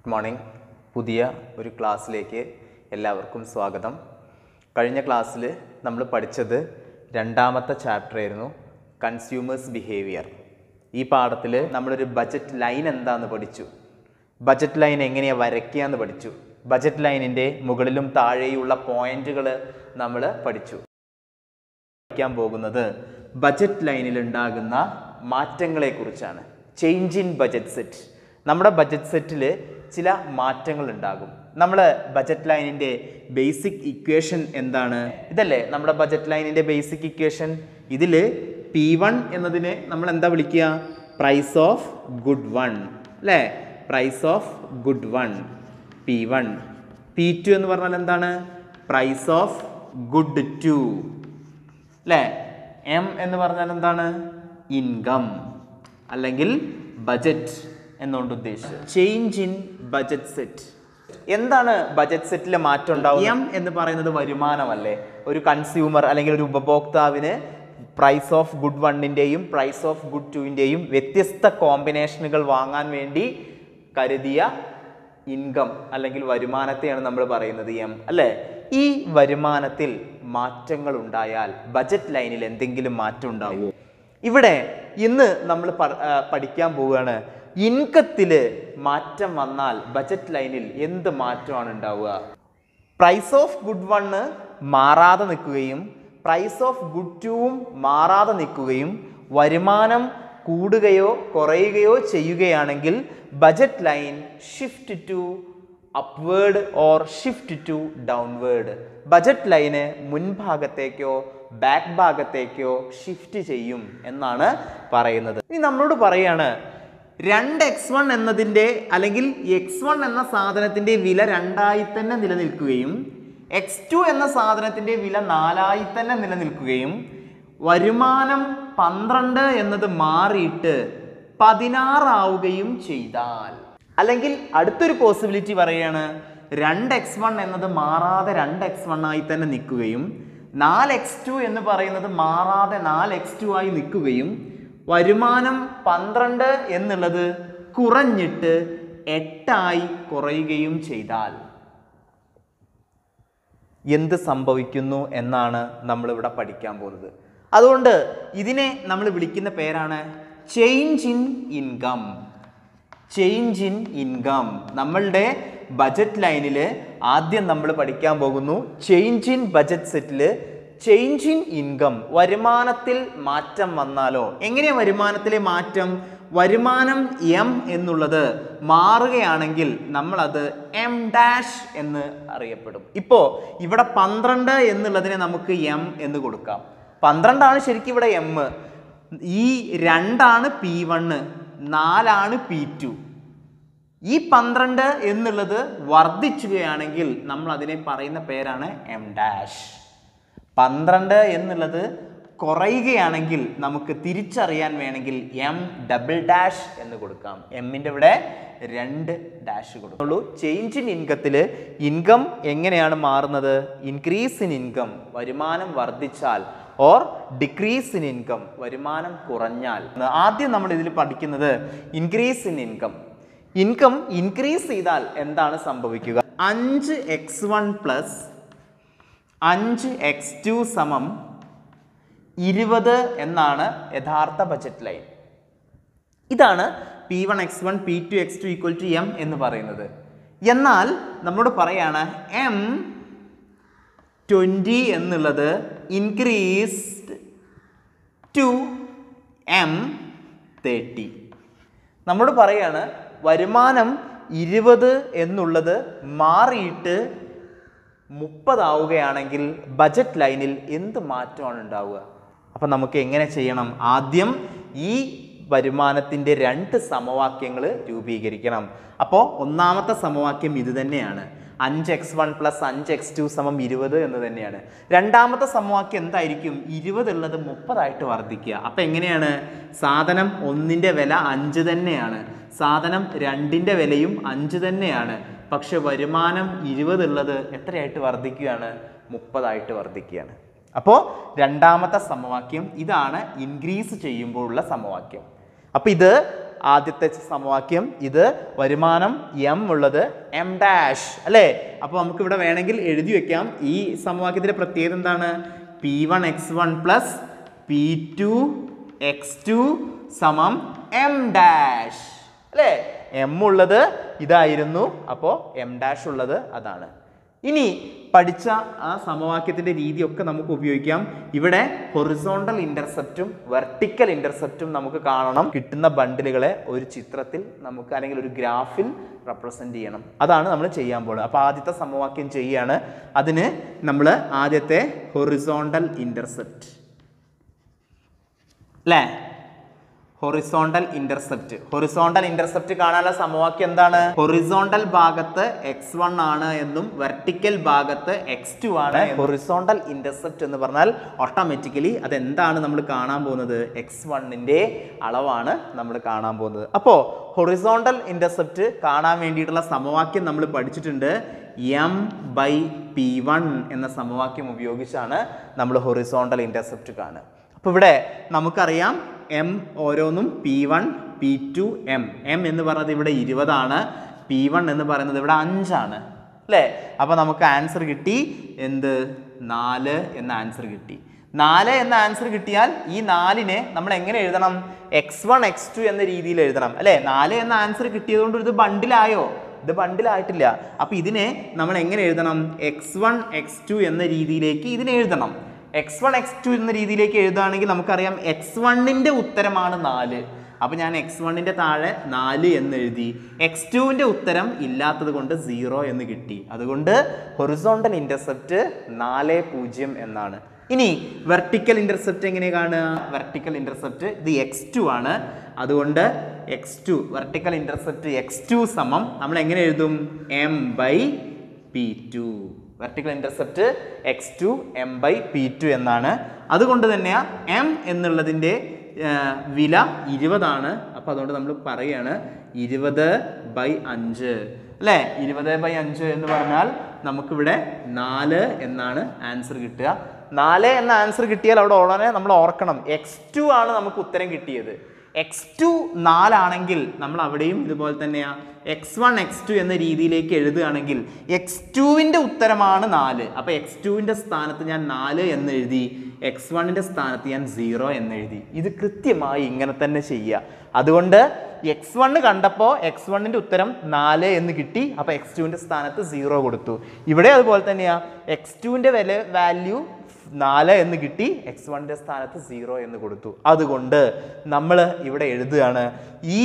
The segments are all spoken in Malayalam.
ഗുഡ് മോർണിംഗ് പുതിയ ഒരു ക്ലാസ്സിലേക്ക് എല്ലാവർക്കും സ്വാഗതം കഴിഞ്ഞ ക്ലാസ്സിൽ നമ്മൾ പഠിച്ചത് രണ്ടാമത്തെ ചാപ്റ്റർ ആയിരുന്നു കൺസ്യൂമേഴ്സ് ബിഹേവിയർ ഈ പാഠത്തിൽ നമ്മളൊരു ബജറ്റ് ലൈൻ എന്താന്ന് പഠിച്ചു ബജറ്റ് ലൈൻ എങ്ങനെയാണ് വരയ്ക്കുക എന്ന് പഠിച്ചു ബജറ്റ് ലൈനിൻ്റെ മുകളിലും താഴെയുള്ള പോയിന്റുകൾ നമ്മൾ പഠിച്ചു പഠിക്കാൻ പോകുന്നത് ബജറ്റ് ലൈനിൽ ഉണ്ടാകുന്ന മാറ്റങ്ങളെ കുറിച്ചാണ് ചേഞ്ച് ഇൻ ബജറ്റ് സെറ്റ് നമ്മുടെ ബജറ്റ് സെറ്റിൽ ചില മാറ്റങ്ങൾ ഉണ്ടാകും നമ്മൾ ബജറ്റ് ലൈനിൻ്റെ ബേസിക് ഇക്വേഷൻ എന്താണ് ഇതല്ലേ നമ്മുടെ ബജറ്റ് ലൈനിൻ്റെ ബേസിക് ഇക്വേഷൻ ഇതിൽ പി വൺ എന്നതിനെ നമ്മൾ എന്താ വിളിക്കുക പ്രൈസ് ഓഫ് ഗുഡ് വൺ അല്ലേ price of good one P one P two എന്ന് പറഞ്ഞാൽ എന്താണ് പ്രൈസ് ഓഫ് ഗുഡ് ടു അല്ലേ എം എന്ന് പറഞ്ഞാൽ എന്താണ് ഇൻകം അല്ലെങ്കിൽ ബജറ്റ് എന്നുകൊണ്ട് ഉദ്ദേശിച്ചത് ചേഞ്ച് ഇൻ ബജറ്റ് സെറ്റ് എന്താണ് ബജറ്റ് സെറ്റിലെ മാറ്റം ഉണ്ടാവും എം എന്ന് പറയുന്നത് വരുമാനമല്ലേ ഒരു കൺസ്യൂമർ അല്ലെങ്കിൽ ഒരു ഉപഭോക്താവിന് പ്രൈസ് ഓഫ് ഗുഡ് വണ്ണിൻ്റെയും പ്രൈസ് ഓഫ് ഗുഡ് ടുവിൻ്റെയും വ്യത്യസ്ത കോമ്പിനേഷനുകൾ വാങ്ങാൻ വേണ്ടി കരുതിയ ഇൻകം അല്ലെങ്കിൽ വരുമാനത്തെയാണ് നമ്മൾ പറയുന്നത് എം അല്ലേ ഈ വരുമാനത്തിൽ മാറ്റങ്ങൾ ഉണ്ടായാൽ ബജറ്റ് ലൈനിൽ എന്തെങ്കിലും മാറ്റം ഉണ്ടാവുമോ ഇവിടെ ഇന്ന് നമ്മൾ പ- ആ, പഠിക്കാൻ പോവുകയാണ് ഇൻകത്തിൽ മാറ്റം വന്നാൽ ബജറ്റ് ലൈനിൽ എന്ത് മാറ്റമാണ് ഉണ്ടാവുക പ്രൈസ് ഓഫ് ഗുഡ് വണ്ണ് മാറാതെ നിൽക്കുകയും പ്രൈസ് ഓഫ് ഗുഡ് ടുവും മാറാതെ നിൽക്കുകയും വരുമാനം കൂടുകയോ കുറയുകയോ ചെയ്യുകയാണെങ്കിൽ budget line shift to upward or shift to downward budget ലൈന് മുൻഭാഗത്തേക്കോ ബാക്ക് ഭാഗത്തേക്കോ ഷിഫ്റ്റ് ചെയ്യും എന്നാണ് പറയുന്നത് ഇനി നമ്മളോട് പറയാണ് രണ്ട് എക്സ് വൺ എന്നതിൻ്റെ അല്ലെങ്കിൽ എക്സ് വൺ എന്ന സാധനത്തിൻ്റെ വില രണ്ടായി തന്നെ നിലനിൽക്കുകയും എക്സ് ടു എന്ന സാധനത്തിൻ്റെ വില നാലായി തന്നെ നിലനിൽക്കുകയും വരുമാനം പന്ത്രണ്ട് എന്നത് മാറിയിട്ട് പതിനാറാവുകയും ചെയ്താൽ അല്ലെങ്കിൽ അടുത്തൊരു പോസിബിലിറ്റി പറയുകയാണ് രണ്ട് എക്സ് വൺ എന്നത് മാറാതെ രണ്ട് എക്സ് വൺ ആയി തന്നെ നിൽക്കുകയും നാല് എക്സ് ടു എന്ന് പറയുന്നത് മാറാതെ നാല് എക്സ് ടു ആയി നിൽക്കുകയും വരുമാനം പന്ത്രണ്ട് എന്നുള്ളത് കുറഞ്ഞിട്ട് എട്ടായി കുറയുകയും ചെയ്താൽ എന്ത് സംഭവിക്കുന്നു എന്നാണ് നമ്മളിവിടെ പഠിക്കാൻ പോകുന്നത് അതുകൊണ്ട് ഇതിനെ നമ്മൾ വിളിക്കുന്ന പേരാണ് change in income change in income നമ്മളുടെ ബജറ്റ് ലൈനിൽ ആദ്യം നമ്മൾ പഠിക്കാൻ പോകുന്നു ചേഞ്ച് ഇൻ ബജറ്റ് സെറ്റിൽ ചേഞ്ച് ഇൻ ഇൻകം വരുമാനത്തിൽ മാറ്റം വന്നാലോ എങ്ങനെയാ വരുമാനത്തിലെ മാറ്റം വരുമാനം എം എന്നുള്ളത് മാറുകയാണെങ്കിൽ നമ്മളത് എം ഡാഷ് എന്ന് അറിയപ്പെടും ഇപ്പോൾ ഇവിടെ പന്ത്രണ്ട് എന്നുള്ളതിനെ നമുക്ക് എം എന്ന് കൊടുക്കാം പന്ത്രണ്ടാണ് ശരിക്കും ഇവിടെ എം ഈ രണ്ടാണ് പി വണ്ണ് നാലാണ് പി ടു ഈ പന്ത്രണ്ട് എന്നുള്ളത് വർദ്ധിച്ചുകയാണെങ്കിൽ നമ്മൾ അതിനെ പറയുന്ന പേരാണ് എം ഡാഷ് പന്ത്രണ്ട് എന്നുള്ളത് കുറയുകയാണെങ്കിൽ നമുക്ക് തിരിച്ചറിയാൻ വേണമെങ്കിൽ എം ഡബിൾ ഡാഷ് എന്ന് കൊടുക്കാം എമ്മിൻ്റെ ഇവിടെ രണ്ട് ഡാഷ് കൊടുക്കുള്ളൂ ചേഞ്ച് ഇൻ ഇൻകത്തിൽ ഇൻകം എങ്ങനെയാണ് മാറുന്നത് ഇൻക്രീസ് ഇൻ ഇൻകം വരുമാനം വർദ്ധിച്ചാൽ ഓർ ഡിക്രീസ് ഇൻ ഇൻകം വരുമാനം കുറഞ്ഞാൽ ആദ്യം നമ്മൾ ഇതിൽ പഠിക്കുന്നത് increase in income income increase ചെയ്താൽ എന്താണ് സംഭവിക്കുക അഞ്ച് എക്സ് വൺ പ്ലസ് അഞ്ച് എക്സ് ടു സമം ഇരുപത് എന്നാണ് യഥാർത്ഥ ബജറ്റ് ലൈൻ ഇതാണ് P one X one P two X two equal to M എന്ന് പറയുന്നത് എന്നാൽ നമ്മളോട് പറയാണ് എം ട്വൻറ്റി എന്നുള്ളത് ഇൻക്രീസ്ഡ് ടു എം തേർട്ടി നമ്മളോട് പറയാണ് വരുമാനം ഇരുപത് എന്നുള്ളത് മാറിയിട്ട് മുപ്പതാവുകയാണെങ്കിൽ ബജറ്റ് ലൈനിൽ എന്ത് മാറ്റമാണ് ഉണ്ടാവുക അപ്പം നമുക്ക് എങ്ങനെ ചെയ്യണം ആദ്യം ഈ വരുമാനത്തിൻ്റെ രണ്ട് സമവാക്യങ്ങൾ രൂപീകരിക്കണം അപ്പോൾ ഒന്നാമത്തെ സമവാക്യം ഇത് തന്നെയാണ് അഞ്ച് എക്സ് വൺ പ്ലസ് അഞ്ച് എക്സ് ടു സമം ഇരുപത് എന്ന് തന്നെയാണ് രണ്ടാമത്തെ സമവാക്യം എന്തായിരിക്കും ഇരുപത് ഉള്ളത് മുപ്പതായിട്ട് വർദ്ധിക്കുക അപ്പം എങ്ങനെയാണ് സാധനം ഒന്നിൻ്റെ വില അഞ്ച് തന്നെയാണ് സാധനം രണ്ടിൻ്റെ വിലയും അഞ്ച് തന്നെയാണ് പക്ഷെ വരുമാനം ഇരുപത് ഉള്ളത് എത്രയായിട്ട് വർദ്ധിക്കുകയാണ് മുപ്പതായിട്ട് വർദ്ധിക്കുകയാണ് അപ്പോൾ രണ്ടാമത്തെ സമവാക്യം ഇതാണ് ഇൻക്രീസ് ചെയ്യുമ്പോഴുള്ള സമവാക്യം അപ്പോൾ ഇത് ആദ്യത്തെ സമവാക്യം ഇത് വരുമാനം എം ഉള്ളത് എം ഡാഷ് അല്ലേ അപ്പോൾ നമുക്ക് ഇവിടെ വേണമെങ്കിൽ എഴുതി വെക്കാം ഈ സമവാക്യത്തിന്റെ പ്രത്യേകത എന്താണ് P one X one plus P two X two സമം എം ഡാഷ് അല്ലേ എം ഉള്ളത് ഇതായിരുന്നു അപ്പോൾ എം ഡാഷ് ഉള്ളത് അതാണ് ഇനി പഠിച്ച ആ സമവാക്യത്തിന്റെ രീതിയൊക്കെ നമുക്ക് ഉപയോഗിക്കാം ഇവിടെ ഹൊറിസോണ്ടൽ ഇന്റർസെപ്റ്റും വെർട്ടിക്കൽ ഇന്റർസെപ്റ്റും നമുക്ക് കാണണം കിട്ടുന്ന ബണ്ടിലുകളെ ഒരു ചിത്രത്തിൽ നമുക്ക് അല്ലെങ്കിൽ ഒരു ഗ്രാഫിൽ റെപ്രസെന്റ് ചെയ്യണം അതാണ് നമ്മൾ ചെയ്യാൻ പോകുന്നത് അപ്പോൾ ആദ്യത്തെ സമവാക്യം ചെയ്യാണ് അതിന് നമ്മൾ ആദ്യത്തെ ഹൊറിസോണ്ടൽ ഇന്റർസെപ്റ്റ് അല്ലേ ഹൊറിസോണ്ടൽ ഇന്റർസെപ്റ്റ് ഹൊറിസോണ്ടൽ ഇന്റർസെപ്റ്റ് കാണാനുള്ള സമവാക്യം എന്താണ് ഹൊറിസോണ്ടൽ ഭാഗത്ത് എക്സ് വൺ ആണ് എന്നും വെർട്ടിക്കൽ ഭാഗത്ത് എക്സ് ടു ആണ് ഹൊറിസോണ്ടൽ ഇന്റർസെപ്റ്റ് എന്ന് പറഞ്ഞാൽ ഓട്ടോമാറ്റിക്കലി അതെന്താണ് നമ്മൾ കാണാൻ പോകുന്നത് എക്സ് വണ്ണിന്റെ അളവാണ് നമ്മൾ കാണാൻ പോകുന്നത് അപ്പോൾ ഹൊറിസോണ്ടൽ ഇന്റർസെപ്റ്റ് കാണാൻ വേണ്ടിയിട്ടുള്ള സമവാക്യം നമ്മൾ പഠിച്ചിട്ടുണ്ട് എം ബൈ പി വൺ എന്ന സമവാക്യം ഉപയോഗിച്ചാണ് നമ്മൾ ഹൊറിസോണ്ടൽ ഇന്റർസെപ്റ്റ് കാണുക അപ്പോൾ ഇവിടെ നമുക്കറിയാം എം ഓരോന്നും P one P two M M എന്ന് പറയുന്നത് ഇവിടെ ഇരുപതാണ് പി വൺ എന്ന് പറയുന്നത് ഇവിടെ അഞ്ചാണ് അല്ലേ അപ്പോൾ നമുക്ക് ആൻസർ കിട്ടി എന്ത് നാല് എന്ന ആൻസർ കിട്ടി നാല് എന്ന ആൻസർ കിട്ടിയാൽ ഈ നാലിനെ നമ്മൾ എങ്ങനെ എഴുതണം എക്സ് വൺ എക്സ് ടു എന്ന രീതിയിൽ എഴുതണം അല്ലേ നാല് എന്ന ആൻസർ കിട്ടിയതുകൊണ്ട് ഇത് ബണ്ടിലായോ ഇത് ബണ്ടിലായിട്ടില്ല അപ്പോൾ ഇതിനെ നമ്മൾ എങ്ങനെ എഴുതണം എക്സ് വൺ എക്സ് ടു എന്ന രീതിയിലേക്ക് ഇതിനെ എഴുതണം എക്സ് വൺ എക്സ് ടു എന്ന രീതിയിലേക്ക് എഴുതുകയാണെങ്കിൽ നമുക്കറിയാം എക്സ് വണ്ണിൻ്റെ ഉത്തരമാണ് നാല് അപ്പോൾ ഞാൻ എക്സ് വണ്ണിൻ്റെ താഴെ നാല് എന്ന് എഴുതി എക്സ് ടുവിൻ്റെ ഉത്തരം ഇല്ലാത്തത് കൊണ്ട് സീറോ എന്ന് കിട്ടി അതുകൊണ്ട് ഹൊറിസോണ്ടൽ ഇൻ്റർസെപ്റ്റ് നാല് പൂജ്യം എന്നാണ് ഇനി വെർട്ടിക്കൽ ഇൻ്റർസെപ്റ്റ് എങ്ങനെ കാണുക വെർട്ടിക്കൽ ഇൻ്റർസെപ്റ്റ് ഇത് എക്സ് ടു ആണ് അതുകൊണ്ട് X two vertical intercept X two സമം നമ്മൾ എങ്ങനെ എഴുതും M by P two vertical intercept X two M by P two എന്നാണ് അതുകൊണ്ട് തന്നെ എം എന്നുള്ളതിൻ്റെ ആ, വില ഇരുപതാണ് അപ്പോൾ അതുകൊണ്ട് നമ്മൾ പറയുകയാണ് ഇരുപത് ബൈ അഞ്ച് അല്ലേ ഇരുപത് ബൈ അഞ്ച് എന്ന് പറഞ്ഞാൽ നമുക്കിവിടെ നാല് എന്നാണ് ആൻസർ കിട്ടുക നാല് എന്ന ആൻസർ കിട്ടിയാൽ അവിടെ ഉടനെ നമ്മൾ ഓർക്കണം എക്സ് ടു ആണ് നമുക്ക് ഉത്തരം കിട്ടിയത് എക്സ് ടു നാലാണെങ്കിൽ നമ്മൾ അവിടെയും ഇതുപോലെ തന്നെയാ എക്സ് വൺ എക്സ് ടു എന്ന രീതിയിലേക്ക് എഴുതുകയാണെങ്കിൽ എക്സ് ടുവിൻ്റെ ഉത്തരമാണ് നാല് അപ്പോൾ എക്സ് ടുവിൻ്റെ സ്ഥാനത്ത് ഞാൻ നാല് എന്ന് എഴുതി എക്സ് വണ്ണിൻ്റെ സ്ഥാനത്ത് ഞാൻ സീറോ എന്ന് എഴുതി ഇത് കൃത്യമായി ഇങ്ങനെ തന്നെ ചെയ്യുക അതുകൊണ്ട് എക്സ് വണ്ണ് കണ്ടപ്പോൾ എക്സ് വണ്ണിൻ്റെ ഉത്തരം നാല് എന്ന് കിട്ടി അപ്പോൾ എക്സ് ടുവിൻ്റെ സ്ഥാനത്ത് സീറോ കൊടുത്തു ഇവിടെ അതുപോലെ തന്നെയാ എക്സ് ടുവിൻ്റെ വില വാല്യൂ നാല് എന്ന് കിട്ടി എക്സ് വണ്ണിൻ്റെ സ്ഥാനത്ത് സീറോ എന്ന് കൊടുത്തു അതുകൊണ്ട് നമ്മൾ ഇവിടെ എഴുതുകയാണ് ഈ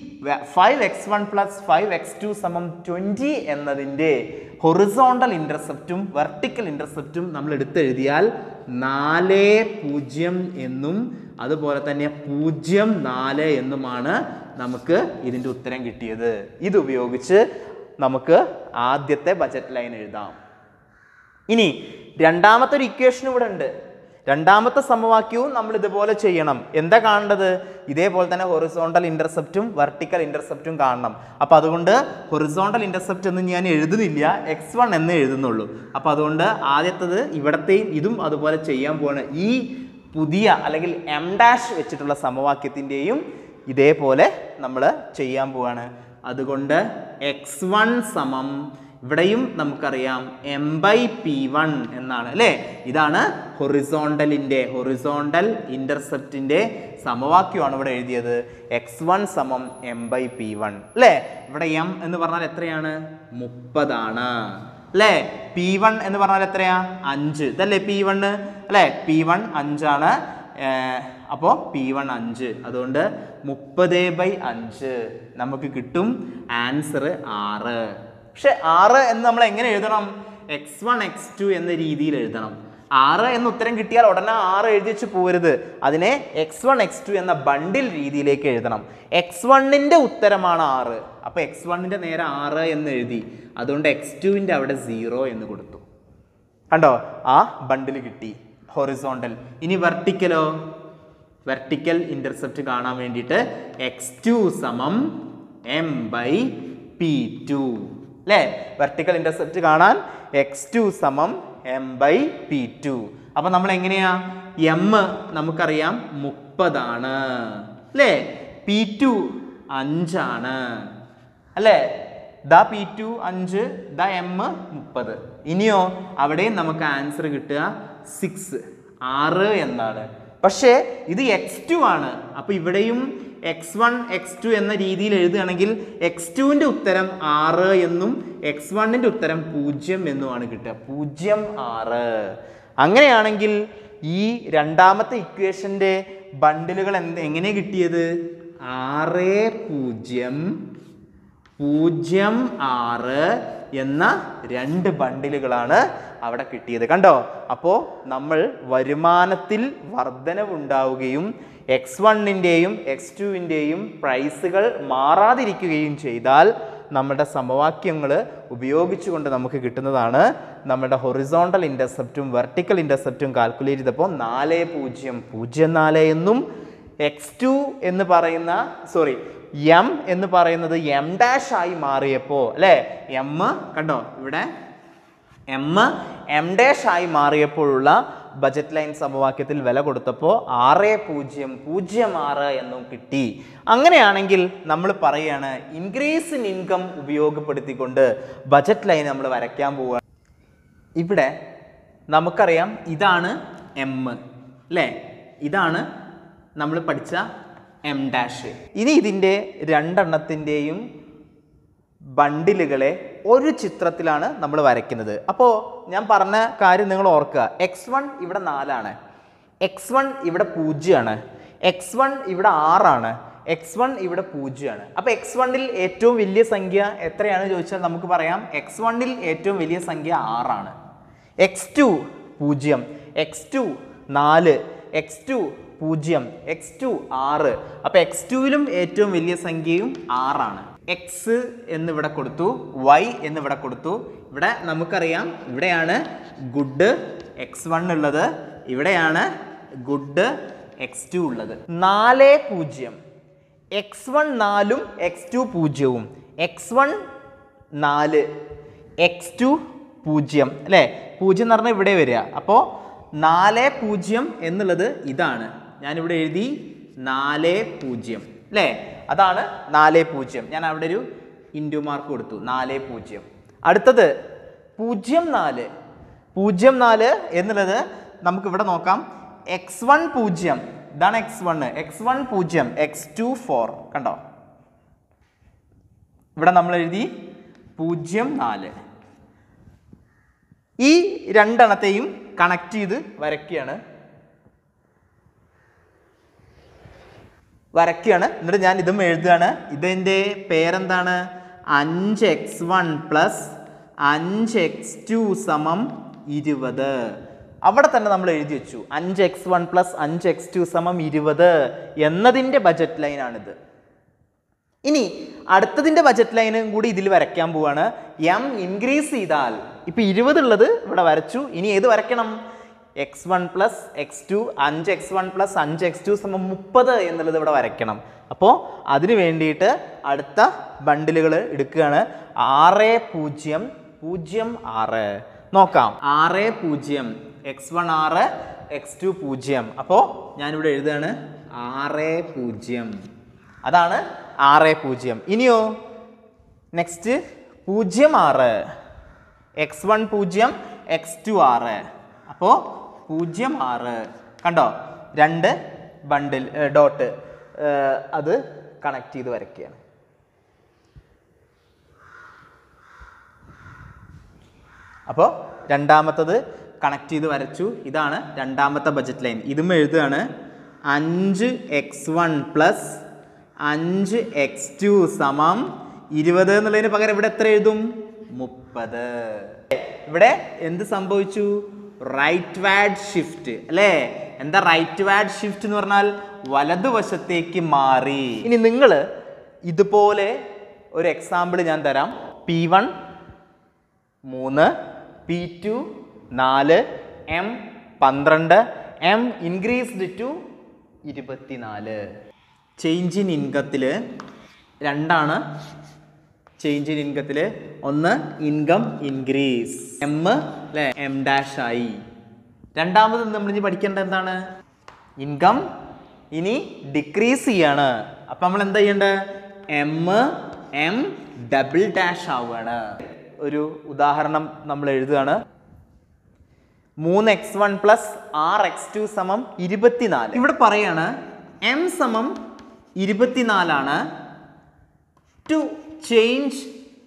five X one plus five X two സമം ട്വൻറ്റി എന്നതിൻ്റെ ഹൊറിസോണ്ടൽ ഇൻ്റർസെപ്റ്റും വെർട്ടിക്കൽ ഇൻ്റർസെപ്റ്റും നമ്മൾ എടുത്തെഴുതിയാൽ നാല് പൂജ്യം എന്നും അതുപോലെ തന്നെ പൂജ്യം നാല് എന്നുമാണ് നമുക്ക് ഇതിൻ്റെ ഉത്തരം കിട്ടിയത് ഇതുപയോഗിച്ച് നമുക്ക് ആദ്യത്തെ ബജറ്റ് ലൈൻ എഴുതാം ഇനി രണ്ടാമത്തെ ഒരു ഇക്വേഷൻ ഇവിടെ ഉണ്ട് രണ്ടാമത്തെ സമവാക്യവും നമ്മൾ ഇതുപോലെ ചെയ്യണം എന്താ കാണേണ്ടത് ഇതേപോലെ തന്നെ ഹൊറിസോണ്ടൽ ഇന്റർസെപ്റ്റും വെർട്ടിക്കൽ ഇന്റർസെപ്റ്റും കാണണം അപ്പോൾ അതുകൊണ്ട് ഹൊറിസോണ്ടൽ ഇന്റർസെപ്റ്റ് എന്ന് ഞാൻ എഴുതുന്നില്ല എക്സ് വൺ എന്ന് എഴുതുന്നുള്ളൂ അപ്പോൾ അതുകൊണ്ട് ആദ്യത്തത് ഇവിടത്തെയും ഇതും അതുപോലെ ചെയ്യാൻ പോവാണ് ഈ പുതിയ അല്ലെങ്കിൽ എം ഡാഷ് വെച്ചിട്ടുള്ള സമവാക്യത്തിൻ്റെയും ഇതേപോലെ നമ്മൾ ചെയ്യാൻ പോവാണ് അതുകൊണ്ട് എക്സ് വൺ സമം ഇവിടെയും നമുക്കറിയാം എം ബൈ പി വൺ എന്നാണ് അല്ലേ ഇതാണ് ഹൊറിസോണ്ടലിൻ്റെ ഹൊറിസോണ്ടൽ ഇൻ്റർസെപ്റ്റിൻ്റെ സമവാക്യമാണ് ഇവിടെ എഴുതിയത് എക്സ് വൺ സമം എം ബൈ പി വൺ അല്ലേ ഇവിടെ എം എന്ന് പറഞ്ഞാൽ എത്രയാണ് മുപ്പതാണ് അല്ലേ പി വൺ എന്ന് പറഞ്ഞാൽ എത്രയാ അഞ്ച് ഇതല്ലേ പി വണ് അല്ലേ പി വൺ അഞ്ചാണ് അപ്പോൾ പി വൺ അഞ്ച് അതുകൊണ്ട് മുപ്പത് ബൈ അഞ്ച് നമുക്ക് കിട്ടും ആൻസർ ആറ് പക്ഷെ ആറ് എന്ന് നമ്മൾ എങ്ങനെ എഴുതണം എക്സ് വൺ എക്സ് ടു എന്ന രീതിയിൽ എഴുതണം ആറ് എന്ന് ഉത്തരം കിട്ടിയാൽ ഉടനെ ആറ് എഴുതി വെച്ച് പോരുത് അതിനെ എക്സ് വൺ എക്സ് ടു എന്ന ബണ്ടിൽ രീതിയിലേക്ക് എഴുതണം എക്സ് വണ്ണിൻ്റെ ഉത്തരമാണ് ആറ് അപ്പോൾ എക്സ് വണ്ണിൻ്റെ നേരെ ആറ് എന്ന് എഴുതി അതുകൊണ്ട് എക്സ് ടുവിൻ്റെ അവിടെ സീറോ എന്ന് കൊടുത്തു കണ്ടോ ആ ബണ്ടിൽ കിട്ടി ഹൊറിസോണ്ടൽ ഇനി വെർട്ടിക്കലോ വെർട്ടിക്കൽ ഇന്റർസെപ്റ്റ് കാണാൻ വേണ്ടിയിട്ട് എക്സ് ടു സമം എം ബൈ പി ടു അല്ലേ വെർട്ടിക്കൽ ഇന്റർസെപ്റ്റ് കാണാൻ എക്സ് ടു സമം എം ബൈ പി ടു അപ്പം നമ്മൾ എങ്ങനെയാ എം നമുക്കറിയാം മുപ്പതാണ് അല്ലേ പി ടു അഞ്ചാണ് അല്ലേ ദ പി ടു അഞ്ച് ദ എം മുപ്പത് ഇനിയോ അവിടെയും നമുക്ക് ആൻസർ കിട്ടുക സിക്സ് ആറ് എന്നാണ് പക്ഷേ ഇത് എക്സ് ടു ആണ് അപ്പൊ ഇവിടെയും എക്സ് വൺ എക്സ് ടു എന്ന രീതിയിൽ എഴുതുകയാണെങ്കിൽ എക്സ് ടുവിൻ്റെ ഉത്തരം ആറ് എന്നും എക്സ് വണ്ണിൻ്റെ ഉത്തരം പൂജ്യം എന്നുമാണ് കിട്ടുക പൂജ്യം ആറ് അങ്ങനെയാണെങ്കിൽ ഈ രണ്ടാമത്തെ ഇക്വേഷൻ്റെ ബണ്ടിലുകൾ എന്ത് എങ്ങനെ കിട്ടിയത് ആറ് പൂജ്യം പൂജ്യം ആറ് എന്ന രണ്ട് ബണ്ടിലുകളാണ് അവിടെ കിട്ടിയത് കണ്ടോ അപ്പോൾ നമ്മൾ വരുമാനത്തിൽ വർധനവുണ്ടാവുകയും എക്സ് വണ്ണിൻ്റെയും എക്സ് ടുവിൻ്റെയും പ്രൈസുകൾ മാറാതിരിക്കുകയും ചെയ്താൽ നമ്മുടെ സമവാക്യങ്ങൾ ഉപയോഗിച്ചുകൊണ്ട് നമുക്ക് കിട്ടുന്നതാണ് നമ്മുടെ ഹൊറിസോണ്ടൽ ഇൻ്റർസെപ്റ്റും വെർട്ടിക്കൽ ഇൻ്റർസെപ്റ്റും കാൽക്കുലേറ്റ് ചെയ്തപ്പോൾ നാല് പൂജ്യം പൂജ്യം നാല് എന്നും എക്സ് ടു എന്ന് പറയുന്ന സോറി എം എന്ന് പറയുന്നത് എം ഡാഷ് ആയി മാറിയപ്പോൾ അല്ലേ എം കണ്ടോ ഇവിടെ എം എം ഡാഷ് ആയി മാറിയപ്പോഴുള്ള ബജറ്റ് ലൈൻ സമവാക്യത്തിൽ വില കൊടുത്തപ്പോൾ ആറ് പൂജ്യം പൂജ്യം ആറ് എന്നും കിട്ടി അങ്ങനെയാണെങ്കിൽ നമ്മൾ പറയുകയാണ് ഇൻക്രീസ് ഇൻ ഇൻകം ഉപയോഗപ്പെടുത്തിക്കൊണ്ട് ബജറ്റ് ലൈൻ നമ്മൾ വരയ്ക്കാൻ പോവുക ഇവിടെ നമുക്കറിയാം ഇതാണ് എം അല്ലേ ഇതാണ് നമ്മൾ പഠിച്ച എം ഡാഷ് ഇനി ഇതിൻ്റെ രണ്ടെണ്ണത്തിൻ്റെയും ബണ്ടിലുകളെ ഒരു ചിത്രത്തിലാണ് നമ്മൾ വരയ്ക്കുന്നത് അപ്പോൾ ഞാൻ പറഞ്ഞ കാര്യം നിങ്ങൾ ഓർക്കുക എക്സ് വൺ ഇവിടെ നാലാണ് എക്സ് വൺ ഇവിടെ പൂജ്യമാണ് എക്സ് വൺ ഇവിടെ ആറാണ് എക്സ് വൺ ഇവിടെ പൂജ്യമാണ് അപ്പോൾ എക്സ് വണ്ണിൽ ഏറ്റവും വലിയ സംഖ്യ എത്രയാണ് ചോദിച്ചാൽ നമുക്ക് പറയാം എക്സ് വണ്ണിൽ ഏറ്റവും വലിയ സംഖ്യ ആറാണ് എക്സ് ടു പൂജ്യം എക്സ് ടു നാല് എക്സ് ടു പൂജ്യം എക്സ് ടു ആറ് അപ്പോൾ എക്സ് ടുവിലും ഏറ്റവും വലിയ സംഖ്യയും ആറാണ് എക്സ് എന്നിവിടെ കൊടുത്തു വൈ എന്നിവിടെ കൊടുത്തു ഇവിടെ നമുക്കറിയാം ഇവിടെയാണ് ഗുഡ് എക്സ് വൺ ഉള്ളത് ഇവിടെയാണ് ഗുഡ് എക്സ് ടു ഉള്ളത് നാല് പൂജ്യം എക്സ് വൺ നാലും എക്സ് ടു പൂജ്യവും എക്സ് വൺ നാല് എക്സ് ടു പൂജ്യം അല്ലേ പൂജ്യം എന്ന് പറഞ്ഞാൽ ഇവിടെ വരിക അപ്പോൾ നാല് പൂജ്യം എന്നുള്ളത് ഇതാണ് ഞാനിവിടെ എഴുതി നാല് പൂജ്യം അല്ലേ അതാണ് നാല് പൂജ്യം ഞാൻ അവിടെ ഒരു ഇൻഡു മാർക്ക് കൊടുത്തു നാല് പൂജ്യം അടുത്തത് പൂജ്യം നാല് പൂജ്യം നാല് എന്നുള്ളത് നമുക്ക് ഇവിടെ നോക്കാം എക്സ് വൺ പൂജ്യം ഇതാണ് എക്സ് വൺ എക്സ് വൺ പൂജ്യം എക്സ് ടു ഫോർ കണ്ടോ ഇവിടെ നമ്മൾ എഴുതി പൂജ്യം നാല് ഈ രണ്ടെണ്ണത്തെയും കണക്ട് ചെയ്ത് വരയ്ക്കുകയാണ് വരയ്ക്കുകയാണ് എന്നിട്ട് ഞാൻ ഇതും എഴുതുകയാണ് ഇതിൻ്റെ പേരെന്താണ് അഞ്ച് എക്സ് വൺ പ്ലസ് അഞ്ച് എക്സ് ടു സമം ഇരുപത് അവിടെ തന്നെ നമ്മൾ എഴുതി വെച്ചു അഞ്ച് എക്സ് വൺ പ്ലസ് അഞ്ച് എക്സ് ടു സമം ഇരുപത് എന്നതിൻ്റെ ബജറ്റ് ലൈനാണിത് ഇനി അടുത്തതിൻ്റെ ബജറ്റ് ലൈനും കൂടി ഇതിൽ വരയ്ക്കാൻ പോവാണ് എം ഇൻക്രീസ് ചെയ്താൽ ഇപ്പം ഇരുപത് ഉള്ളത് ഇവിടെ വരച്ചു ഇനി ഏത് വരയ്ക്കണം X one plus X two അഞ്ച് എക്സ് വൺ പ്ലസ് അഞ്ച് എക്സ് ടു സമം മുപ്പത് എന്നുള്ളത് ഇവിടെ വരയ്ക്കണം അപ്പോൾ അതിന് വേണ്ടിയിട്ട് അടുത്ത ബണ്ടിലുകൾ എടുക്കുകയാണ് ആറ് പൂജ്യം പൂജ്യം ആറ് നോക്കാം ആറ് പൂജ്യം എക്സ് വൺ ആറ് എക്സ് ടു പൂജ്യം അപ്പോൾ ഞാനിവിടെ എഴുതുകയാണ് ആറ് പൂജ്യം അതാണ് ആറ് പൂജ്യം ഇനിയോ നെക്സ്റ്റ് പൂജ്യം ആറ് എക്സ് വൺ പൂജ്യം എക്സ് ടു ആറ് അപ്പോൾ പൂജ്യം ആറ് കണ്ടോ രണ്ട് ബണ്ടിൽ ഡോട്ട് അത് കണക്ട് ചെയ്ത് വരയ്ക്കുകയാണ് അപ്പോൾ രണ്ടാമത്തത് കണക്ട് ചെയ്ത് വരച്ചു ഇതാണ് രണ്ടാമത്തെ ബജറ്റ് ലൈൻ ഇതും എഴുതുകയാണ് അഞ്ച് എക്സ് വൺ പ്ലസ് അഞ്ച് എക്സ് ടു സമം ഇരുപത് എന്നുള്ളതിന് പകരം ഇവിടെ എത്ര എഴുതും മുപ്പത് ഇവിടെ എന്ത് സംഭവിച്ചു റൈറ്റ് വാഡ് ഷിഫ്റ്റ് അല്ലേ എന്താ റൈറ്റ് വാഡ് ഷിഫ്റ്റ് എന്ന് പറഞ്ഞാൽ വലതുവശത്തേക്ക് മാറി ഇനി നിങ്ങൾ ഇതുപോലെ ഒരു എക്സാമ്പിൾ ഞാൻ തരാം പി വൺ മൂന്ന് പി ടു നാല് എം പന്ത്രണ്ട് എം ഇൻക്രീസ്ഡ് ടു ഇരുപത്തിനാല് ചേഞ്ച് ഇൻ ഇൻകത്തിൽ രണ്ടാണ് ചേഞ്ച് ഇൻ ഇൻകത്തിൽ ഒന്ന് ഇൻകം ഇൻക്രീസ് എം അല്ലേ എം ഡാഷ് ആയി രണ്ടാമത് നമ്മൾ ഇനി പഠിക്കേണ്ട എന്താണ് ഇൻകം ഇനി ഡിക്രീസ് ചെയ്യാണ് അപ്പം നമ്മൾ എന്താ ചെയ്യേണ്ടത് എം എം ഡബിൾ ഡാഷ് ആവുകയാണ് ഒരു ഉദാഹരണം നമ്മൾ എഴുതുകയാണ് മൂന്ന് എക്സ് വൺ പ്ലസ് ആറ് എക്സ് ടു സമം ഇരുപത്തിനാല് ഇവിടെ പറയാണ് എം സമം ഇരുപത്തിനാലാണ് ടു ചേഞ്ച്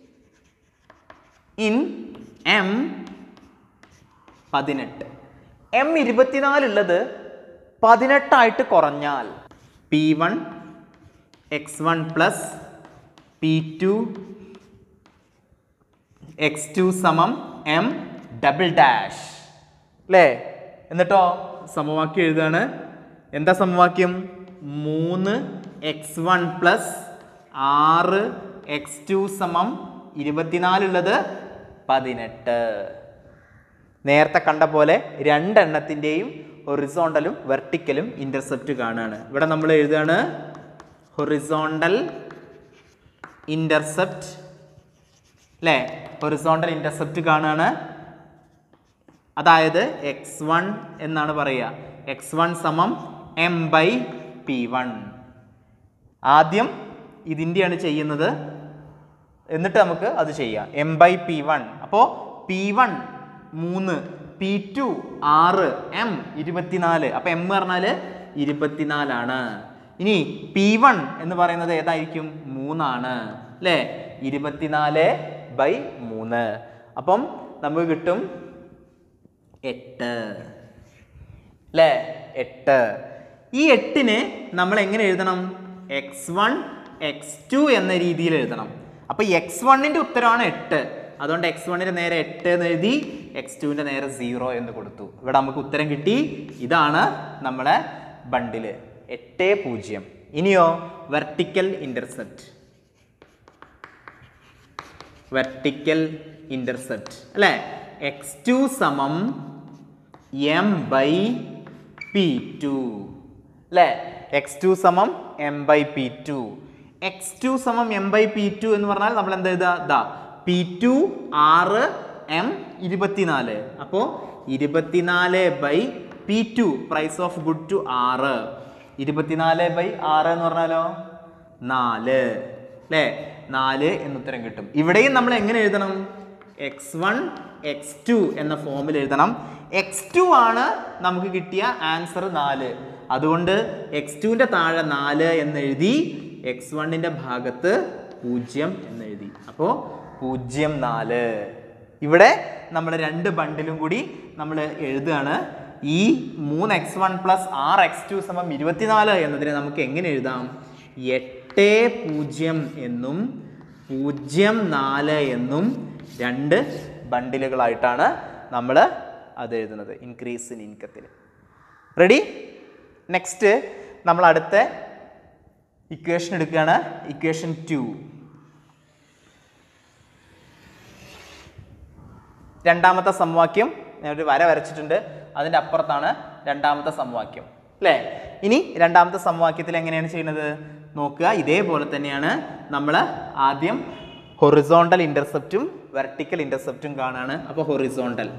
ഇൻ എം പതിനെട്ട് എം ഇരുപത്തിനാലുള്ളത് പതിനെട്ടായിട്ട് കുറഞ്ഞാൽ P one X one plus P two X two സമം എം ഡബിൾ ഡാഷ് അല്ലേ എന്നിട്ടോ സമവാക്യം എഴുതാണ് എന്താ സമവാക്യം മൂന്ന് എക്സ് വൺ പ്ലസ് ആറ് എക്സ് ടു സമം ഇരുപത്തിനാലുള്ളത് പതിനെട്ട് നേരത്തെ കണ്ട പോലെ രണ്ടെണ്ണത്തിൻ്റെയും ഹൊറിസോണ്ടലും വെർട്ടിക്കലും ഇൻ്റർസെപ്റ്റ് കാണുകയാണ് ഇവിടെ നമ്മൾ എഴുതുകയാണ് ഹൊറിസോണ്ടൽ ഇൻ്റർസെപ്റ്റ് അല്ലേ ഹൊറിസോണ്ടൽ ഇൻ്റർസെപ്റ്റ് കാണുകയാണ് അതായത് എക്സ് വൺ എന്നാണ് പറയുക എക്സ് വൺ സമം എം ബൈ പി വൺ ആദ്യം ഇതിൻ്റെയാണ് ചെയ്യുന്നത് എന്നിട്ട് നമുക്ക് അത് ചെയ്യാം എം ബൈ പി വൺ അപ്പോൾ പി വൺ മൂന്ന് പി ടു ആറ് എം ഇരുപത്തിനാല് അപ്പോൾ എം പറഞ്ഞാൽ ഇരുപത്തിനാലാണ് ഇനി പി വൺ എന്ന് പറയുന്നത് ഏതായിരിക്കും മൂന്നാണ് അല്ലേ ഇരുപത്തിനാല് ബൈ മൂന്ന് അപ്പം നമുക്ക് കിട്ടും എട്ട് അല്ലേ എട്ട് ഈ എട്ടിനെ നമ്മൾ എങ്ങനെ എഴുതണം എക്സ് വൺ എക്സ് ടു എന്ന രീതിയിൽ എഴുതണം അപ്പോൾ എക്സ് വണ്ണിൻ്റെ ഉത്തരമാണ് എട്ട് അതുകൊണ്ട് എക്സ് വണ്ണിൻ്റെ നേരെ എട്ട് എന്ന് എഴുതി എക്സ് ടുവിൻ്റെ നേരെ സീറോ എന്ന് കൊടുത്തു ഇവിടെ നമുക്ക് ഉത്തരം കിട്ടി ഇതാണ് നമ്മളെ ബണ്ടില് എട്ട് പൂജ്യം ഇനിയോ വെർട്ടിക്കൽ ഇൻ്റർസെപ്റ്റ് വെർട്ടിക്കൽ ഇൻ്റർസെപ്റ്റ് അല്ലേ എക്സ് ടു സമം എം ബൈ പി ടു അല്ലേ എക്സ് ടു സമം M by P two X two സമം എം ബൈ പി ടു എന്ന് പറഞ്ഞാൽ നമ്മൾ എന്താ എഴുതുക ദാ പി ടു ആറ് എം ഇരുപത്തിനാല് അപ്പോൾ ഇരുപത്തിനാല് by P two price of good two ആറ് ഇരുപത്തിനാല് ബൈ ആറ് എന്ന് പറഞ്ഞാലോ നാല് അല്ലേ നാല് എന്നുത്തരം കിട്ടും ഇവിടെയും നമ്മൾ എങ്ങനെ എഴുതണം എക്സ് വൺ എക്സ് ടു എന്ന ഫോമിൽ എഴുതണം എക്സ് ടു ആണ് നമുക്ക് കിട്ടിയ ആൻസർ നാല് അതുകൊണ്ട് എക്സ് ടുവിൻ്റെ താഴെ നാല് എന്ന് എഴുതി എക്സ് വണ്ണിൻ്റെ ഭാഗത്ത് പൂജ്യം എന്ന് എഴുതി അപ്പോൾ പൂജ്യം നാല് ഇവിടെ നമ്മൾ രണ്ട് ബണ്ടിലും കൂടി നമ്മൾ എഴുതുകയാണ് ഈ മൂന്ന് എക്സ് വൺ പ്ലസ് ആറ് എക്സ് ടു സമം ഇരുപത്തിനാല് എന്നതിനെ നമുക്ക് എങ്ങനെ എഴുതാം എട്ട് പൂജ്യം എന്നും പൂജ്യം നാല് എന്നും രണ്ട് ബണ്ടിലുകളായിട്ടാണ് നമ്മൾ അത് എഴുതുന്നത് ഇൻക്രീസ് ഇൻ ഇൻകത്തിൽ റെഡി നെക്സ്റ്റ് നമ്മൾ അടുത്ത ഇക്വേഷൻ എടുക്കുകയാണ് ഇക്വേഷൻ ടു രണ്ടാമത്തെ സമവാക്യം ഞാൻ ഒരു വര വരച്ചിട്ടുണ്ട് അതിൻ്റെ അപ്പുറത്താണ് രണ്ടാമത്തെ സമവാക്യം അല്ലേ ഇനി രണ്ടാമത്തെ സമവാക്യത്തിൽ എങ്ങനെയാണ് ചെയ്യുന്നത് നോക്കുക ഇതേപോലെ തന്നെയാണ് നമ്മൾ ആദ്യം ഹൊറിസോണ്ടൽ ഇൻ്റർസെപ്റ്റും വെർട്ടിക്കൽ ഇൻ്റർസെപ്റ്റും കാണാണ് അപ്പോൾ horizontal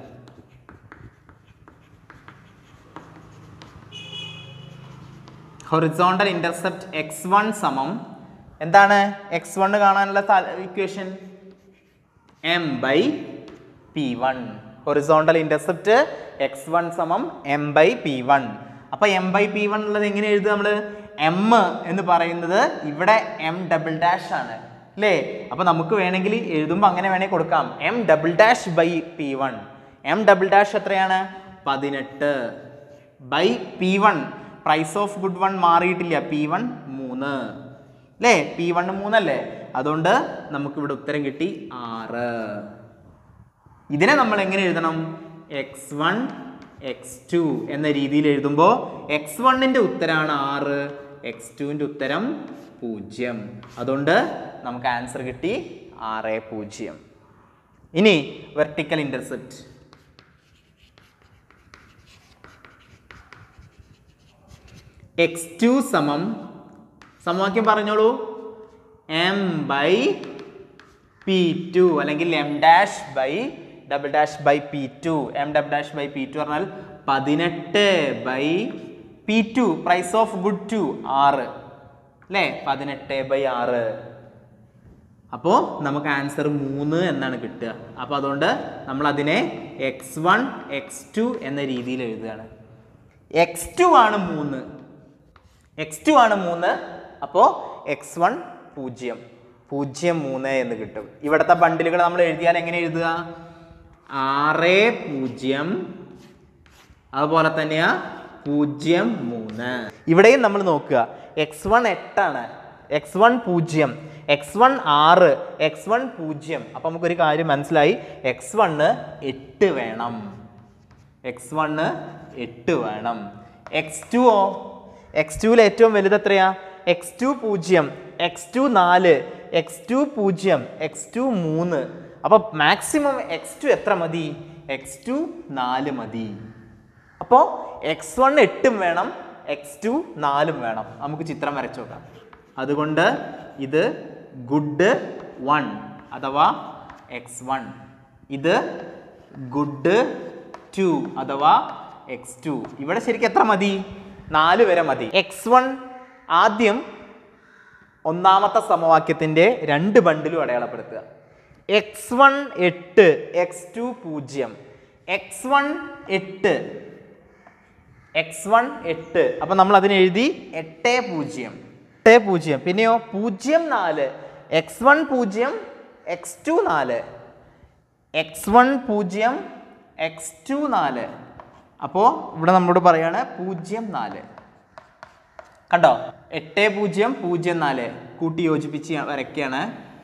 horizontal intercept X one സമം എന്താണ് എക്സ് വൺ കാണാനുള്ള equation M by P one horizontal intercept X one സമം എം ബൈ പി വൺ അപ്പോൾ എം ബൈ പി വൺ ഉള്ളത് എങ്ങനെ എഴുതുക നമ്മൾ എം എന്ന് പറയുന്നത് ഇവിടെ എം ഡബിൾ ഡാഷ് ആണ് അല്ലേ അപ്പോൾ നമുക്ക് വേണമെങ്കിൽ എഴുതുമ്പോൾ അങ്ങനെ വേണമെങ്കിൽ കൊടുക്കാം M double dash by P one M double dash എത്രയാണ് പതിനെട്ട് by P one price of good one മാറിയിട്ടില്ല പി വൺ മൂന്ന് അല്ലേ പി വൺ മൂന്നല്ലേ അതുകൊണ്ട് നമുക്കിവിടെ ഉത്തരം കിട്ടി ആറ് ഇതിനെ നമ്മൾ എങ്ങനെ എഴുതണം എക്സ് വൺ എക്സ് ടു എന്ന രീതിയിൽ എഴുതുമ്പോൾ എക്സ് വണ്ണിൻ്റെ ഉത്തരമാണ് ആറ് എക്സ് ടുവിൻ്റെ ഉത്തരം പൂജ്യം അതുകൊണ്ട് നമുക്ക് ആൻസർ കിട്ടി ആറ് പൂജ്യം ഇനി വെർട്ടിക്കൽ ഇൻ്റർസെപ്റ്റ് എക്സ് ടു സമം സമവാക്യം പറഞ്ഞോളൂ എം ബൈ പി ടു അല്ലെങ്കിൽ M dash by double dash by P two M double dash by P two പറഞ്ഞാൽ പതിനെട്ട് by P two price of good two ആറ് അല്ലേ പതിനെട്ട് ബൈ ആറ് അപ്പോൾ നമുക്ക് ആൻസർ മൂന്ന് എന്നാണ് കിട്ടുക അപ്പോൾ അതുകൊണ്ട് നമ്മൾ അതിനെ എക്സ് വൺ എക്സ് ടു എന്ന രീതിയിൽ എഴുതുകയാണ് എക്സ് ടു ആണ് മൂന്ന് എക്സ് ടു ആണ് മൂന്ന് അപ്പോൾ എക്സ് വൺ പൂജ്യം പൂജ്യം മൂന്ന് എന്ന് കിട്ടും ഇവിടുത്തെ ബണ്ടിലുകൾ നമ്മൾ എഴുതിയാൽ എങ്ങനെ എഴുതുക ആറ് പൂജ്യം അതുപോലെ തന്നെയാ പൂജ്യം മൂന്ന് ഇവിടെയും നമ്മൾ നോക്കുക എക്സ് വൺ എട്ടാണ് എക്സ് വൺ പൂജ്യം എക്സ് വൺ ആറ് എക്സ് വൺ പൂജ്യം അപ്പം നമുക്കൊരു കാര്യം മനസ്സിലായി എക്സ് വണ്ണ് എട്ട് വേണം എക്സ് വണ്ണ് എട്ട് വേണം എക്സ് ടു ഓ എക്സ് ടുവിൽ ഏറ്റവും വലുത് എത്രയാ എക്സ് ടു പൂജ്യം എക്സ് ടു നാല് എക്സ് ടു പൂജ്യം എക്സ് ടു മൂന്ന് അപ്പോൾ മാക്സിമം എക്സ് ടു എത്ര മതി എക്സ് ടു നാല് മതി അപ്പോൾ എക്സ് വൺ എട്ടും വേണം എക്സ് ടു നാലും വേണം നമുക്ക് ചിത്രം വരച്ചു നോക്കാം അതുകൊണ്ട് ഇത് ഗുഡ് വൺ അഥവാ എക്സ് വൺ ഇത് ഗുഡ് ടു അഥവാ എക്സ് ടു ഇവിടെ ശരിക്കും എത്ര മതി നാല് വരെ മതി എക്സ് വൺ ആദ്യം ഒന്നാമത്തെ സമവാക്യത്തിൻ്റെ രണ്ട് ബണ്ടിലും അടയാളപ്പെടുത്തുക എക്സ് വൺ എട്ട് എക്സ് ടു പൂജ്യം എക്സ് വൺ എട്ട് എക്സ് വൺ എട്ട് അപ്പം നമ്മൾ അതിന് എഴുതി എട്ട് പൂജ്യം എട്ട് പൂജ്യം പിന്നെയോ പൂജ്യം നാല് എക്സ് വൺ പൂജ്യം എക്സ് ടു നാല് എക്സ് വൺ പൂജ്യം എക്സ് ടു നാല് അപ്പോൾ ഇവിടെ നമ്മളോട് പറയാണ് പൂജ്യം നാല് കണ്ടോ എട്ട് പൂജ്യം പൂജ്യം നാല് കൂട്ടി യോജിപ്പിച്ച് വരയ്ക്കുകയാണ്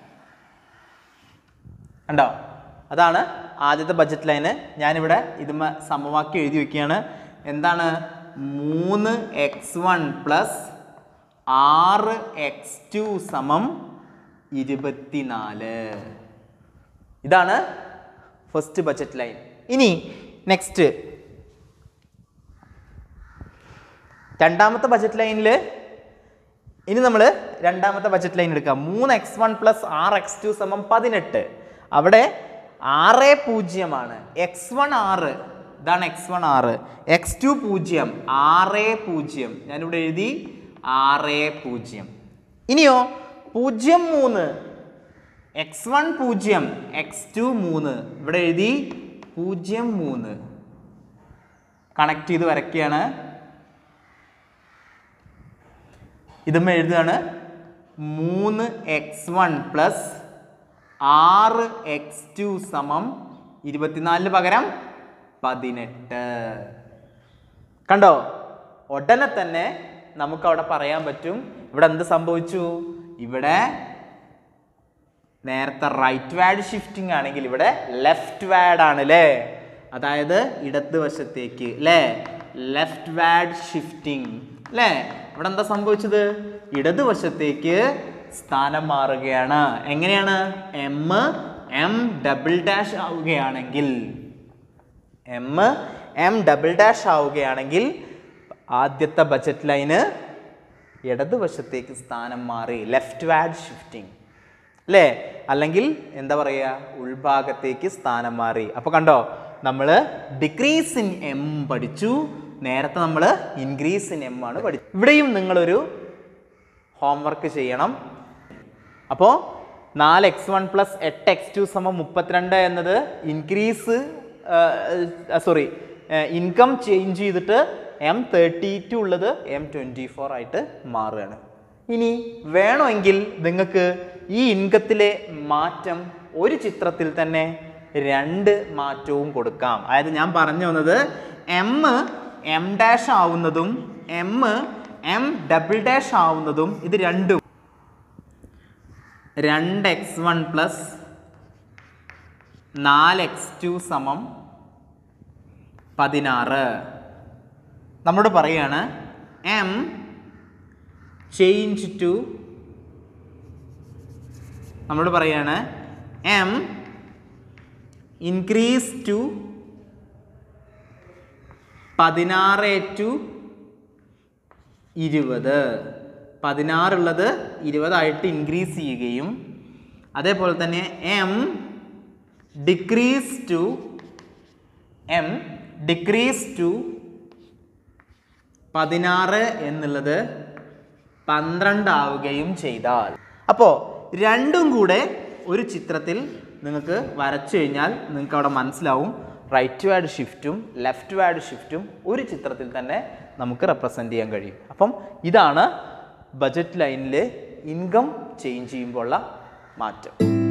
കണ്ടോ അതാണ് ആദ്യത്തെ ബഡ്ജറ്റ് ലൈന് ഞാനിവിടെ ഇതുമ സമവാക്യം എഴുതി വെക്കുകയാണ് എന്താണ് മൂന്ന് എക്സ് വൺ പ്ലസ് ആറ് എക്സ് ടു സമം ഇരുപത്തിനാല് ഇതാണ് ഫസ്റ്റ് ബഡ്ജറ്റ് ലൈൻ ഇനി നെക്സ്റ്റ് രണ്ടാമത്തെ ബഡ്ജറ്റ് ലൈനിൽ ഇനി നമ്മൾ രണ്ടാമത്തെ ബഡ്ജറ്റ് ലൈൻ എടുക്കാം മൂന്ന് എക്സ് വൺ പ്ലസ് ആറ് എക്സ് ടു സമം പതിനെട്ട് അവിടെ ആറ് പൂജ്യമാണ് എക്സ് വൺ ആറ് ഇതാണ് എക്സ് വൺ ആറ് എക്സ് ടു പൂജ്യം ആറ് പൂജ്യം ഞാനിവിടെ എഴുതി ആറ് പൂജ്യം ഇനിയോ പൂജ്യം മൂന്ന് എക്സ് വൺ പൂജ്യം എക്സ് ടു മൂന്ന് ഇവിടെ എഴുതി പൂജ്യം മൂന്ന് കണക്ട് ചെയ്ത് വരയ്ക്കുകയാണ് ഇതും എഴുതുകയാണ് മൂന്ന് എക്സ് വൺ പ്ലസ് ആറ് എക്സ് ടു സമം ഇരുപത്തിനാലിന് പകരം പതിനെട്ട് കണ്ടോ ഉടനെ തന്നെ നമുക്ക് അവിടെ പറയാൻ പറ്റും ഇവിടെ എന്ത് സംഭവിച്ചു ഇവിടെ നേരത്തെ റൈറ്റ് വാഡ് ഷിഫ്റ്റിംഗ് ആണെങ്കിൽ ഇവിടെ ലെഫ്റ്റ് വാഡ് ആണ് അല്ലേ അതായത് ഇടതുവശത്തേക്ക് അല്ലേ ലെഫ്റ്റ് വാഡ് ഷിഫ്റ്റിംഗ് അല്ലേ ഇവിടെ എന്താ സംഭവിച്ചത് ഇടതുവശത്തേക്ക് സ്ഥാനം മാറുകയാണ് എങ്ങനെയാണ് എം എം ഡബിൾ ഡാഷ് ആവുകയാണെങ്കിൽ എം എം ഡബിൾ ഡാഷ് ആവുകയാണെങ്കിൽ ആദ്യത്തെ ബജറ്റ് ലൈന് ഇടതുവശത്തേക്ക് സ്ഥാനം മാറി ലെഫ്റ്റ് വാഡ് ഷിഫ്റ്റിംഗ് അല്ലേ അല്ലെങ്കിൽ എന്താ പറയുക ഉൾഭാഗത്തേക്ക് സ്ഥാനം മാറി അപ്പോൾ കണ്ടോ നമ്മൾ ഡിക്രീസ് ഇൻ എം പഠിച്ചു നേരത്തെ നമ്മൾ ഇൻക്രീസ് ഇൻ എം ആണ് പഠിച്ചത് ഇവിടെയും നിങ്ങളൊരു ഹോംവർക്ക് ചെയ്യണം അപ്പോൾ നാല് എക്സ് വൺ പ്ലസ് എട്ട് എക്സ് ടു സമം മുപ്പത്തിരണ്ട് എന്നത് ഇൻക്രീസ് സോറി ഇൻകം ചേഞ്ച് ചെയ്തിട്ട് എം തേർട്ടി ടു ഉള്ളത് എം ട്വൻറ്റി ഫോർ ആയിട്ട് മാറുകയാണ് ഇനി വേണമെങ്കിൽ നിങ്ങൾക്ക് ഈ ഇൻകത്തിലെ മാറ്റം ഒരു ചിത്രത്തിൽ തന്നെ രണ്ട് മാറ്റവും കൊടുക്കാം അതായത് ഞാൻ പറഞ്ഞു വന്നത് എം എം ഡാഷ് ആവുന്നതും എം എം ഡബിൾ ഡാഷ് ആവുന്നതും ഇത് രണ്ടും രണ്ട് എക്സ് വൺ പ്ലസ് നാല് എക്സ് ടു സമം പതിനാറ് നമ്മോട് പറയാണ് എം ചേഞ്ച് ടു നമ്മളോട് പറയാണ് എം ഇൻക്രീസ് ടു പതിനാറ് ടു ഇരുപത് പതിനാറുള്ളത് ഇരുപതായിട്ട് ഇൻക്രീസ് ചെയ്യുകയും അതേപോലെ തന്നെ M decrease two M decrease two പതിനാറ് എന്നുള്ളത് പന്ത്രണ്ട് ആവുകയും ചെയ്താൽ അപ്പോൾ രണ്ടും കൂടെ ഒരു ചിത്രത്തിൽ നിങ്ങൾക്ക് വരച്ചു കഴിഞ്ഞാൽ നിങ്ങൾക്ക് അവിടെ മനസ്സിലാവും റൈറ്റ് വാഡ് ഷിഫ്റ്റും ലെഫ്റ്റ് വാഡ് ഷിഫ്റ്റും ഒരു ചിത്രത്തിൽ തന്നെ നമുക്ക് റെപ്രസെൻ്റ് ചെയ്യാൻ കഴിയും അപ്പം ഇതാണ് ബജറ്റ് ലൈനിൽ ഇൻകം ചേഞ്ച് ചെയ്യുമ്പോഴുള്ള മാറ്റം